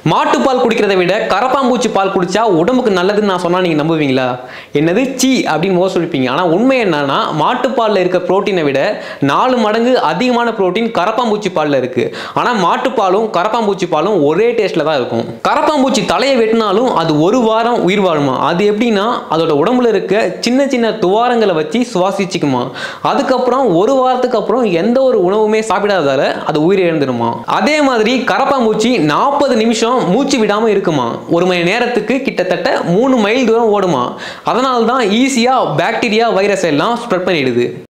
மாட்டுப்பால் குடிக்கிறத விட கரப்பாம்பூச்சி பால் குடிச்சா உடம்புக்கு நல்லதுன்னு நான் சொன்னா நீங்க நம்புவீங்களா என்னது சீ அப்படின்னு மோசம் சொல்லிப்பீங்க ஆனா உண்மை என்னன்னா மாட்டுப்பால்ல இருக்க புரோட்டீனை விட நாலு மடங்கு அதிகமான புரோட்டீன் கரப்பாம்பூச்சி பால்ல இருக்கு ஆனா மாட்டுப்பாலும் கரப்பாம்பூச்சி பாலும் ஒரே டேஸ்ட்ல தான் இருக்கும் கரப்பாம்பூச்சி தலையை வெட்டினாலும் அது ஒரு வாரம் உயிர் வாழுமா அது எப்படின்னா அதோட உடம்புல இருக்க சின்ன சின்ன துவாரங்களை வச்சு சுவாசிச்சுக்குமா அதுக்கப்புறம் ஒரு வாரத்துக்கு அப்புறம் எந்த ஒரு உணவுமே சாப்பிடாததால அது உயிர் இழந்துடுமா அதே மாதிரி கரப்பாம்பூச்சி நாற்பது நிமிஷம் மூச்சு விடாம இருக்குமா ஒரு மணி நேரத்துக்கு கிட்டத்தட்ட மூணு மைல் தூரம் ஓடுமா அதனால தான் ஈஸியா பாக்டீரியா வைரஸ் எல்லாம் ஸ்ப்ரெட் பண்ணிடுது